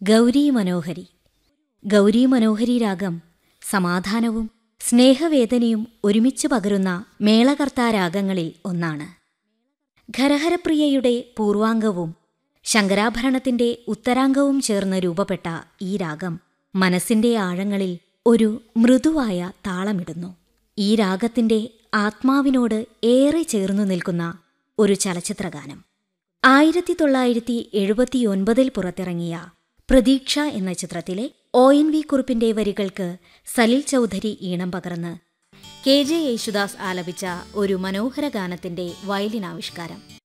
ഗൗരി മനോഹരി ഗൗരി മനോഹരി രാഗം സമാധാനവും സ്നേഹവേദനയും ഒരുമിച്ച് പകരുന്ന മേളകർത്താരാഗങ്ങളിൽ ഒന്നാണ് ഖരഹരപ്രിയയുടെ പൂർവാംഗവും ശങ്കരാഭരണത്തിന്റെ ഉത്തരാംഗവും ചേർന്ന് രൂപപ്പെട്ട ഈ രാഗം മനസ്സിന്റെ ആഴങ്ങളിൽ ഒരു മൃദുവായ താളമിടുന്നു ഈ രാഗത്തിന്റെ ആത്മാവിനോട് ഏറെ ചേർന്നു നിൽക്കുന്ന ഒരു ചലച്ചിത്രഗാനം ആയിരത്തി തൊള്ളായിരത്തി എഴുപത്തിയൊൻപതിൽ പുറത്തിറങ്ങിയ പ്രതീക്ഷ എന്ന ചിത്രത്തിലെ ഒ എൻ വി കുറുപ്പിന്റെ വരികൾക്ക് സലിൽ ചൗധരി ഈണം പകർന്ന് കെ ജെ യേശുദാസ് ആലപിച്ച ഒരു മനോഹര ഗാനത്തിന്റെ വയലിനാവിഷ്കാരം